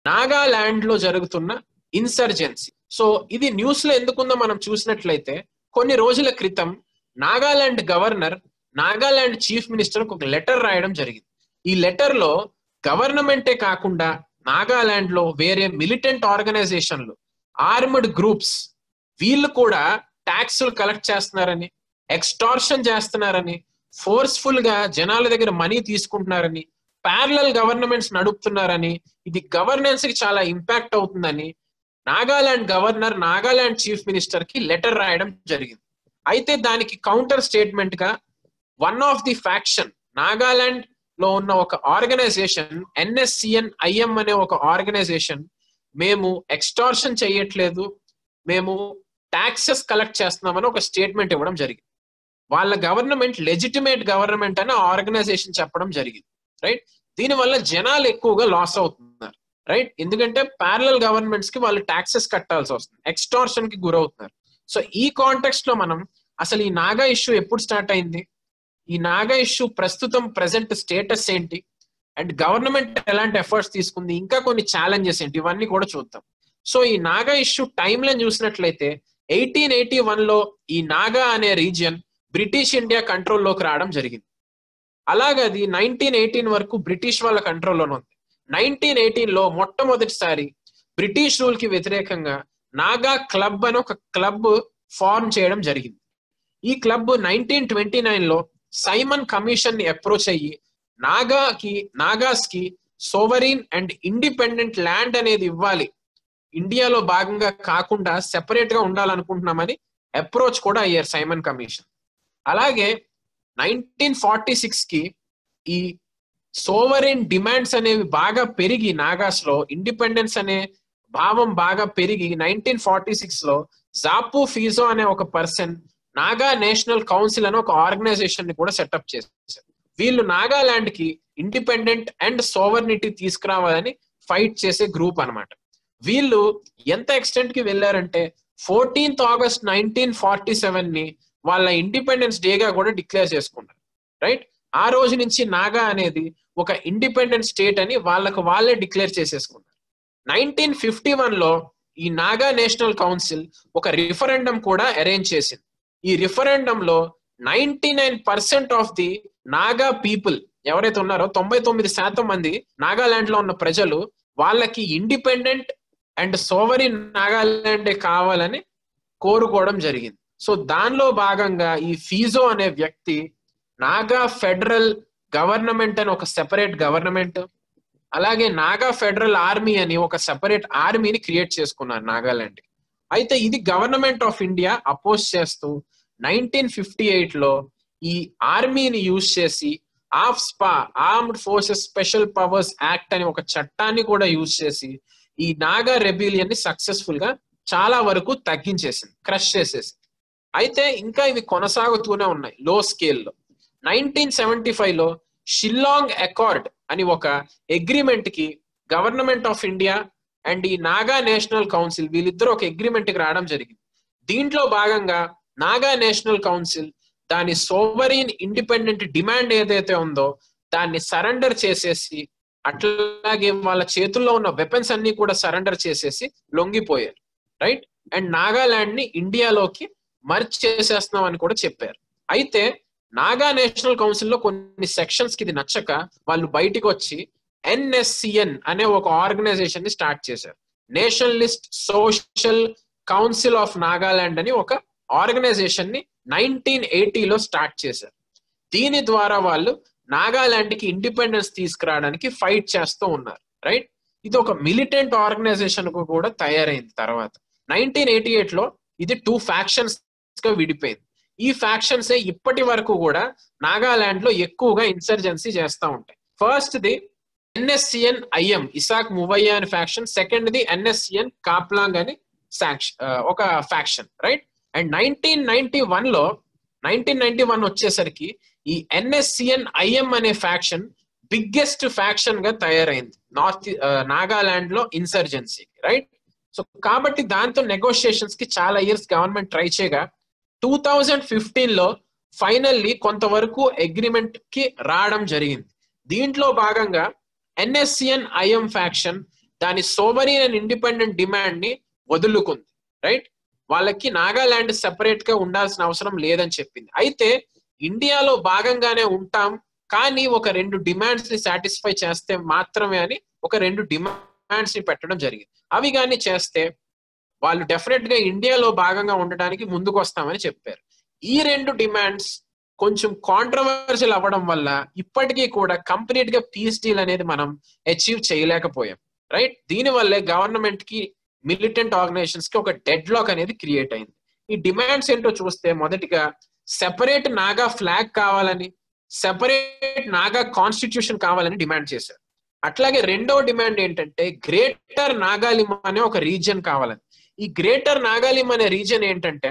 నాగాలాండ్ లో జరుగుతున్న insurgency so ఇది న్యూస్ లో ఎందుకుందో మనం చూసినట్లయితే కొన్ని రోజుల క్రితం Nagaland governor Nagaland chief minister ఒక లెటర్ రాయడం జరిగింది ఈ లెటర్ లో గవర్నమెంటే కాకుండా నాగాలాండ్ లో వేరే మిలిటెంట్ ఆర్గనైజేషన్లు ఆర్మ్డ్ గ్రూప్స్ వీళ్ళు కూడా ట్యాక్సులు కలెక్ట్ చేస్తున్నారని ఎక్స్టార్షన్ చేస్తున్నారని ఫోర్స్ఫుల్ గా జనాల దగ్గర మనీ తీసుకుంటున్నారని ప్యారలల్ గవర్నమెంట్స్ నడుపుతున్నారని ఇది గవర్నెన్స్ కి చాలా ఇంపాక్ట్ అవుతుందని Nagaland governor Nagaland chief minister కి లెటర్ రాయడం జరిగింది అయితే దానికి కౌంటర్ స్టేట్మెంట్ గా one of the faction Nagaland లో ఉన్న ఒక ఆర్గనైజేషన్ ఎన్ఎస్సిఎన్ ఐఎం అనే ఒక ఆర్గనైజేషన్ మేము ఎక్స్టార్షన్ చేయట్లేదు మేము ట్యాక్సెస్ కలెక్ట్ చేస్తున్నామని ఒక స్టేట్మెంట్ ఇవ్వడం జరిగింది వాళ్ళ గవర్నమెంట్ లెజిటిమేట్ గవర్నమెంట్ అని ఆర్గనైజేషన్ చెప్పడం జరిగింది రైట్ దీనివల్ల జనాలు ఎక్కువగా లాస్ అవుతున్నారు రైట్ ఎందుకంటే ప్యారలల్ గవర్నమెంట్స్ కి వాళ్ళు ట్యాక్సెస్ కట్టాల్సి వస్తుంది ఎక్స్టార్షన్ కి గురవుతున్నారు సో ఈ కాంటెక్స్ట్ లో మనం అసలు ఈ నాగా ఇష్యూ ఎప్పుడు స్టార్ట్ అయింది ఈ నాగా ఇష్యూ ప్రస్తుతం ప్రెసెంట్ స్టేటస్ ఏంటి అండ్ గవర్నమెంట్ ఎలాంటి ఎఫర్ట్స్ తీసుకుంది ఇంకా కొన్ని ఛాలెంజెస్ ఏంటి ఇవన్నీ కూడా చూద్దాం సో ఈ నాగా ఇష్యూ టైమ్ లైన్ చూసినట్లయితే ఎయిటీన్ ఎయిటీ వన్ లో ఈ నాగా అనే రీజియన్ బ్రిటిష్ ఇండియా కంట్రోల్లోకి రావడం జరిగింది అలాగే అది నైన్టీన్ ఎయిటీన్ వరకు బ్రిటిష్ వాళ్ళ కంట్రోల్లోనే ఉంది నైన్టీన్ ఎయిటీన్ లో మొట్టమొదటిసారి బ్రిటిష్ రూల్ కి వ్యతిరేకంగా నాగా క్లబ్ అని ఒక క్లబ్ ఫార్మ్ చేయడం జరిగింది ఈ క్లబ్ నైన్టీన్ ట్వంటీ నైన్ లో సైమన్ కమిషన్ ని అప్రోచ్ అయ్యి నాగాకి నాగాస్ కి సోవరీన్ అండ్ ఇండిపెండెంట్ ల్యాండ్ అనేది ఇవ్వాలి ఇండియాలో భాగంగా కాకుండా సెపరేట్ గా ఉండాలనుకుంటున్నామని అప్రోచ్ కూడా అయ్యారు సైమన్ కమిషన్ అలాగే నైన్టీన్ ఫార్టీ సిక్స్ కి ఈ సోవరెన్ డిమాండ్స్ అనేవి బాగా పెరిగి నాగాస్ లో ఇండిపెండెన్స్ అనే భావం బాగా పెరిగి నైన్టీన్ ఫార్టీ సిక్స్ లో జాపు ఫీజో అనే ఒక పర్సన్ నాగా నేషనల్ కౌన్సిల్ అని ఒక ఆర్గనైజేషన్ ని కూడా సెటప్ చేశారు వీళ్ళు నాగాలాండ్ కి ఇండిపెండెంట్ అండ్ సోవర్నిటీ తీసుకురావాలని ఫైట్ చేసే గ్రూప్ అన్నమాట వీళ్ళు ఎంత ఎక్స్టెంట్ కి వెళ్ళారంటే fourteenth August nineteen forty seven ని వాళ్ళ ఇండిపెండెన్స్ డేగా కూడా డిక్లేర్ చేసుకున్నారు రైట్ ఆ రోజు నుంచి నాగా అనేది ఒక ఇండిపెండెంట్ స్టేట్ అని వాళ్ళకు వాళ్ళే డిక్లేర్ చేసేసుకున్నారు నైన్టీన్ ఫిఫ్టీ వన్ లో ఈ నాగా నేషనల్ కౌన్సిల్ ఒక రిఫరెండం కూడా అరేంజ్ చేసింది ఈ రిఫరెండం లో ninety nine percent of the Naga people ఎవరైతే ఉన్నారో తొంభై తొమ్మిది శాతం మంది నాగాలాండ్ లో ఉన్న ప్రజలు వాళ్ళకి ఇండిపెండెంట్ అండ్ సోవరిన్ నాగాలాండే కావాలని కోరుకోవడం జరిగింది సో దానిలో భాగంగా ఈ ఫీజో అనే వ్యక్తి నాగా ఫెడరల్ గవర్నమెంట్ అని ఒక సెపరేట్ గవర్నమెంట్ అలాగే నాగా ఫెడరల్ ఆర్మీ అని ఒక సెపరేట్ ఆర్మీని క్రియేట్ చేసుకున్నారు నాగాలాండ్ అయితే ఇది గవర్నమెంట్ ఆఫ్ ఇండియా అపోజ్ చేస్తూ నైన్టీన్ ఫిఫ్టీ ఎయిట్ లో ఈ ఆర్మీని యూజ్ చేసి AFSPA armed forces special powers act అని ఒక చట్టాన్ని కూడా యూజ్ చేసి ఈ నాగా రెబిలియన్ ని సక్సెస్ఫుల్ గా చాలా వరకు తగ్గించేసింది క్రష్ చేసేసింది అయితే ఇంకా ఇవి కొనసాగుతూనే ఉన్నాయి లో స్కేల్లో నైన్టీన్ సెవెంటీ ఫైవ్ లో షిల్లాంగ్ అకార్డ్ అని ఒక అగ్రిమెంట్ కి గవర్నమెంట్ ఆఫ్ ఇండియా అండ్ ఈ నాగా నేషనల్ కౌన్సిల్ వీళ్ళిద్దరూ ఒక అగ్రిమెంట్ కి రావడం జరిగింది దీంట్లో భాగంగా నాగా నేషనల్ కౌన్సిల్ దాని సోవరీన్ ఇండిపెండెంట్ డిమాండ్ ఏదైతే ఉందో దాన్ని సరెండర్ చేసేసి అట్లాగే వాళ్ళ చేతుల్లో ఉన్న వెపన్స్ అన్ని కూడా సరెండర్ చేసేసి లొంగిపోయారు రైట్ అండ్ నాగాలాండ్ ని ఇండియాలోకి మర్చ్ చేసేస్తున్నాం అని కూడా చెప్పారు అయితే నాగా నేషనల్ కౌన్సిల్ లో కొన్ని సెక్షన్స్ కి ఇది నచ్చక వాళ్ళు బయటికి వచ్చి ఎన్ఎస్సిఎన్ అనే ఒక ఆర్గనైజేషన్ ని స్టార్ట్ చేశారు nationalist social council of Nagaland అని ఒక ఆర్గనైజేషన్ ని నైన్టీన్ ఎయిటీలో స్టార్ట్ చేశారు దీని ద్వారా వాళ్ళు నాగాలాండ్ కి ఇండిపెండెన్స్ తీసుకురావడానికి ఫైట్ చేస్తూ ఉన్నారు రైట్ ఇది ఒక మిలిటెంట్ ఆర్గనైజేషన్ కు కూడా తయారైంది తర్వాత నైన్టీన్ ఎయిటీ ఎయిట్ లో ఇది టూ ఫ్యాక్షన్స్ గా విడిపోయింది ఈ ఫ్యాక్షన్స్ ఇప్పటి వరకు కూడా నాగాలాండ్ లో ఎక్కువగా ఇన్సర్జెన్సీ చేస్తూ ఉంటాయి first the NSCN IM Isak Muivah అని faction second the NSCN Khaplang అని ఒక faction right and nineteen ninety one లో నైన్టీన్ నైన్టీ వన్ వచ్చేసరికి ఈ ఎన్ఎస్సిఎన్ ఐఎం అనే ఫ్యాక్షన్ బిగ్గెస్ట్ ఫ్యాక్షన్ గా తయారైంది నార్త్ నాగాలాండ్ లో ఇన్సర్జెన్సీ రైట్ సో కాబట్టి దాంతో నెగోషియేషన్స్ కి చాలా ఇయర్స్ గవర్నమెంట్ ట్రై చేయగా టూ థౌజండ్ ఫిఫ్టీన్ లో ఫైనల్లీ కొంతవరకు అగ్రిమెంట్ కి రావడం జరిగింది దీంట్లో భాగంగా ఎన్ఎస్సిఎన్ ఐఎం ఫ్యాక్షన్ దాని సోవరీన్ అండ్ ఇండిపెండెంట్ డిమాండ్ ని వదులుకుంది రైట్ వాళ్ళకి నాగాలాండ్ సెపరేట్ గా ఉండాల్సిన అవసరం లేదని చెప్పింది అయితే ఇండియాలో భాగంగానే ఉంటాం కానీ ఒక రెండు డిమాండ్స్ ని సాటిస్ఫై చేస్తే మాత్రమే అని ఒక రెండు డిమాండ్స్ ని పెట్టడం జరిగింది అవి కానీ చేస్తే వాళ్ళు డెఫినెట్ గా ఇండియాలో భాగంగా ఉండడానికి ముందుకు వస్తామని చెప్పారు ఈ రెండు డిమాండ్స్ కొంచెం కాంట్రవర్షియల్ అవ్వడం వల్ల ఇప్పటికీ కూడా కంప్లీట్ గా పీస్ డీల్ అనేది మనం అచీవ్ చేయలేకపోయాం రైట్ దీని వల్లే గవర్నమెంట్ కి మిలిటెంట్ ఆర్గనైజేషన్స్ కి ఒక డెడ్ లాక్ అనేది క్రియేట్ అయింది ఈ డిమాండ్స్ ఏంటో చూస్తే మొదటిగా సెపరేట్ నాగా ఫ్లాగ్ కావాలని సెపరేట్ నాగా కాన్స్టిట్యూషన్ కావాలని డిమాండ్ చేశారు అట్లాగే రెండో డిమాండ్ ఏంటంటే గ్రేటర్ నాగాలిం అనే ఒక రీజియన్ కావాలని ఈ గ్రేటర్ నాగాలిం అనే రీజియన్ ఏంటంటే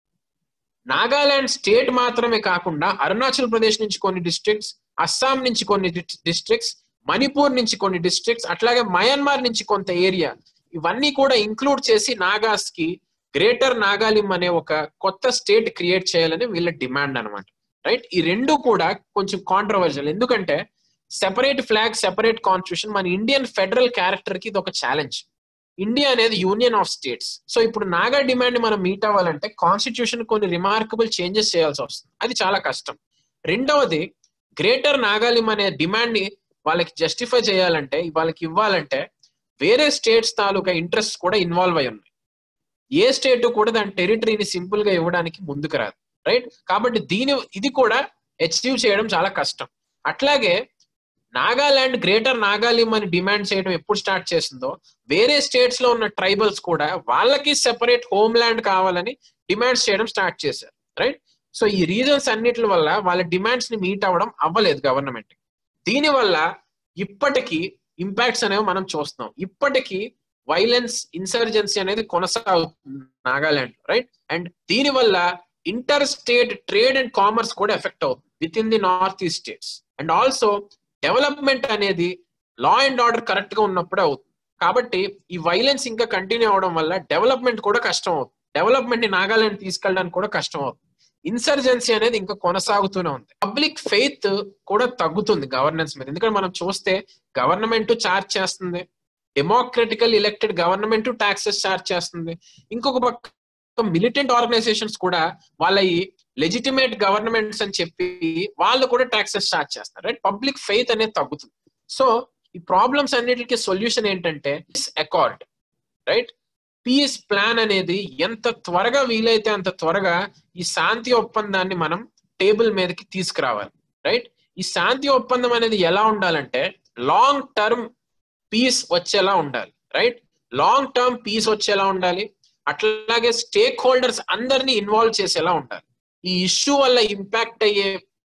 నాగాలాండ్ స్టేట్ మాత్రమే కాకుండా అరుణాచల్ ప్రదేశ్ నుంచి కొన్ని డిస్ట్రిక్ట్స్ అస్సాం నుంచి కొన్ని డిస్ట్రిక్ట్స్ మణిపూర్ నుంచి కొన్ని డిస్ట్రిక్ట్స్ అట్లాగే మయన్మార్ నుంచి కొంత ఏరియా ఇవన్నీ కూడా ఇంక్లూడ్ చేసి నాగాస్ కి గ్రేటర్ నాగాలిం అనే ఒక కొత్త స్టేట్ క్రియేట్ చేయాలని వీళ్ళ డిమాండ్ అనమాట రైట్ ఈ రెండు కూడా కొంచెం కాంట్రవర్షియల్ ఎందుకంటే సెపరేట్ ఫ్లాగ్ సెపరేట్ కాన్స్టిట్యూషన్ మన ఇండియన్ ఫెడరల్ క్యారెక్టర్ కి ఇది ఒక ఛాలెంజ్ ఇండియా అనేది యూనియన్ ఆఫ్ స్టేట్స్ సో ఇప్పుడు నాగా డిమాండ్ మనం మీట్ అవ్వాలంటే కాన్స్టిట్యూషన్ కొన్ని రిమార్కబుల్ చేంజెస్ చేయాల్సి వస్తుంది అది చాలా కష్టం రెండవది గ్రేటర్ నాగాలిం అనే డిమాండ్ ని వాళ్ళకి జస్టిఫై చేయాలంటే వాళ్ళకి ఇవ్వాలంటే వేరే స్టేట్స్ తాలూకా ఇంట్రెస్ట్ కూడా ఇన్వాల్వ్ అయి ఉన్నాయి ఏ స్టేట్ కూడా దాని టెరిటరీని సింపుల్ గా ఇవ్వడానికి ముందుకు రాదు రైట్ కాబట్టి దీని ఇది కూడా అచీవ్ చేయడం చాలా కష్టం అట్లాగే నాగాలాండ్ గ్రేటర్ నాగాలిం అని డిమాండ్ చేయడం ఎప్పుడు స్టార్ట్ చేసిందో వేరే స్టేట్స్ లో ఉన్న ట్రైబల్స్ కూడా వాళ్ళకి సెపరేట్ హోమ్ ల్యాండ్ కావాలని డిమాండ్స్ చేయడం స్టార్ట్ చేశారు రైట్ సో ఈ రీజన్స్ అన్నిటి వల్ల వాళ్ళ డిమాండ్స్ ని మీట్ అవ్వడం అవ్వలేదు గవర్నమెంట్ దీని వల్ల ఇప్పటికీ ఇంపాక్ట్స్ అనేవి మనం చూస్తున్నాం ఇప్పటికీ వైలెన్స్ ఇన్సర్జెన్సీ అనేది కొనసాగుతుంది నాగాలాండ్ రైట్ అండ్ దీని వల్ల inter state trade and commerce కూడా ఎఫెక్ట్ అవుతుంది with in the north east states and also development అనేది లా అండ్ ఆర్డర్ కరెక్ట్ గా ఉన్నప్పుడే అవుతుంది కాబట్టి ఈ వైలెన్స్ ఇంకా కంటిన్యూ అవడం వల్ల డెవలప్మెంట్ కూడా కష్టం అవుతుంది డెవలప్మెంట్ ని నాగాలాండ్ తీసుకెళ్ళడానికి కూడా కష్టం అవుతుంది ఇన్సర్జెన్సీ అనేది ఇంకా కొనసాగుతూనే ఉంది పబ్లిక్ ఫెయిత్ కూడా తగ్గుతుంది గవర్నెన్స్ మీద ఎందుకంటే మనం చూస్తే గవర్నమెంట్ చార్జ్ చేస్తుంది democratical elected government taxes charge చేస్తుంది ఇంకొక పక్క మిలిటెంట్ ఆర్గనైజేషన్స్ కూడా వాళ్ళ ఈ లెజిటిమేట్ గవర్నమెంట్స్ అని చెప్పి వాళ్ళు కూడా ట్యాక్సెస్ చార్జ్ చేస్తారు రైట్ పబ్లిక్ ఫెయిత్ అనేది తగ్గుతుంది సో ఈ ప్రాబ్లమ్స్ అన్నిటికీ సొల్యూషన్ ఏంటంటే అకార్డ్ రైట్ పీస్ ప్లాన్ అనేది ఎంత త్వరగా వీలైతే అంత త్వరగా ఈ శాంతి ఒప్పందాన్ని మనం టేబుల్ మీదకి తీసుకురావాలి రైట్ ఈ శాంతి ఒప్పందం అనేది ఎలా ఉండాలంటే లాంగ్ టర్మ్ పీస్ వచ్చేలా ఉండాలి రైట్ లాంగ్ టర్మ్ పీస్ వచ్చేలా ఉండాలి అట్లాగే స్టేక్ హోల్డర్స్ అందరినీ ఇన్వాల్వ్ చేసేలా ఉండాలి ఈ ఇష్యూ వల్ల ఇంపాక్ట్ అయ్యే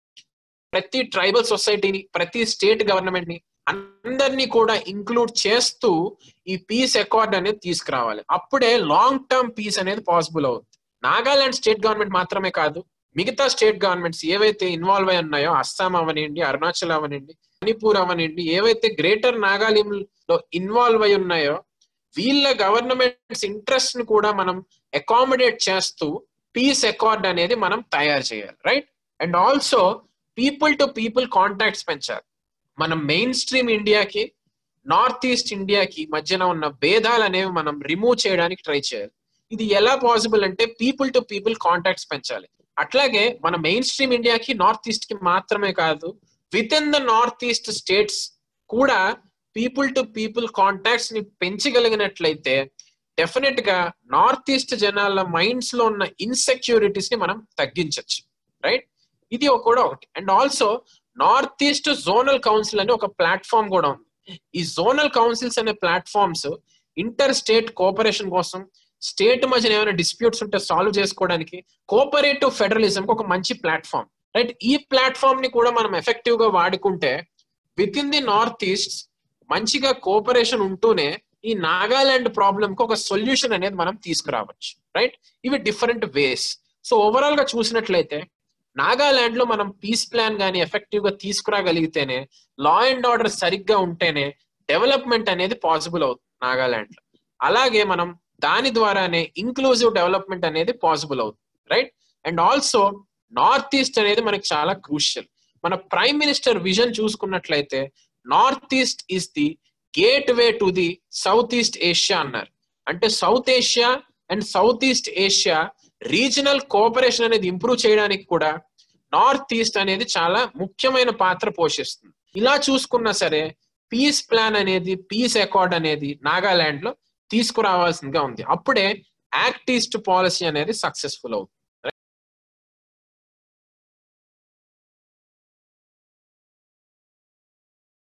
ప్రతి ట్రైబల్ సొసైటీని ప్రతి స్టేట్ గవర్నమెంట్ ని అందరినీ కూడా ఇంక్లూడ్ చేస్తూ ఈ పీస్ అకార్డ్ అనేది తీసుకురావాలి అప్పుడే లాంగ్ టర్మ్ పీస్ అనేది పాసిబుల్ అవుతుంది నాగాలాండ్ స్టేట్ గవర్నమెంట్ మాత్రమే కాదు మిగతా స్టేట్ గవర్నమెంట్స్ ఏవైతే ఇన్వాల్వ్ అయి ఉన్నాయో అస్సాం అవనండి అరుణాచల్ అవనండి మణిపూర్ అవనండి ఏవైతే గ్రేటర్ నాగాలింలో ఇన్వాల్వ్ అయి ఉన్నాయో వీళ్ళ గవర్నమెంట్స్ ఇంట్రెస్ట్ ని కూడా మనం అకామిడేట్ చేస్తూ పీస్ అకార్డ్ అనేది మనం తయారు చేయాలి right and also people to people contacts పెంచాలి మనం మెయిన్ స్ట్రీమ్ ఇండియాకి నార్త్ ఈస్ట్ ఇండియాకి మధ్యన ఉన్న భేదాలు అనేవి మనం రిమూవ్ చేయడానికి ట్రై చేయాలి ఇది ఎలా పాసిబుల్ అంటే పీపుల్ టు పీపుల్ కాంటాక్ట్స్ పెంచాలి అట్లాగే మన మెయిన్ స్ట్రీమ్ ఇండియాకి నార్త్ ఈస్ట్ కి మాత్రమే కాదు with in the north east states కూడా పీపుల్ టు పీపుల్ కాంటాక్ట్స్ ని పెంచగలిగినట్లయితే డెఫినెట్ గా నార్త్ ఈస్ట్ జనాల మైండ్స్ లో ఉన్న ఇన్సెక్యూరిటీస్ ని మనం తగ్గించవచ్చు రైట్ ఇది కూడా ఒకటి and also north east zonal council అని ఒక ప్లాట్ఫామ్ కూడా ఉంది ఈ జోనల్ కౌన్సిల్స్ అనే ప్లాట్ఫామ్స్ ఇంటర్ స్టేట్ కోఆపరేషన్ కోసం స్టేట్ మధ్యన ఏమైనా డిస్ప్యూట్స్ ఉంటే సాల్వ్ చేసుకోవడానికి కోఆపరేటివ్ ఫెడరలిజం ఒక మంచి ప్లాట్ఫామ్ రైట్ ఈ ప్లాట్ఫామ్ ని కూడా మనం ఎఫెక్టివ్ గా వాడుకుంటే with in the north east మంచిగా కోఆపరేషన్ ఉంటూనే ఈ నాగాలాండ్ ప్రాబ్లమ్ కి ఒక సొల్యూషన్ అనేది మనం తీసుకురావచ్చు రైట్ ఇవి డిఫరెంట్ వేస్ సో ఓవరాల్ గా చూసినట్లయితే నాగాలాండ్ లో మనం పీస్ ప్లాన్ గానీ ఎఫెక్టివ్ గా తీసుకురాగలిగితేనే లా అండ్ ఆర్డర్ సరిగ్గా ఉంటేనే డెవలప్మెంట్ అనేది పాసిబుల్ అవుతుంది నాగాలాండ్ లో అలాగే మనం దాని ద్వారానే ఇంక్లూజివ్ డెవలప్మెంట్ అనేది పాసిబుల్ అవుతుంది right and also north east అనేది మనకి చాలా క్రూషియల్ మన ప్రైమ్ మినిస్టర్ విజన్ చూసుకున్నట్లయితే north east is the gateway to the south east Asia అన్నారు అంటే south Asia and south east Asia regional cooperation అనేది ఇంప్రూవ్ చేయడానికి కూడా నార్త్ ఈస్ట్ అనేది చాలా ముఖ్యమైన పాత్ర పోషిస్తుంది ఇలా చూసుకున్నా సరే పీస్ ప్లాన్ అనేది పీస్ అకార్డ్ అనేది నాగాలాండ్ లో తీసుకురావాల్సిందిగా ఉంది అప్పుడే యాక్ట్ ఈస్ట్ పాలసీ అనేది సక్సెస్ఫుల్ అవుతుంది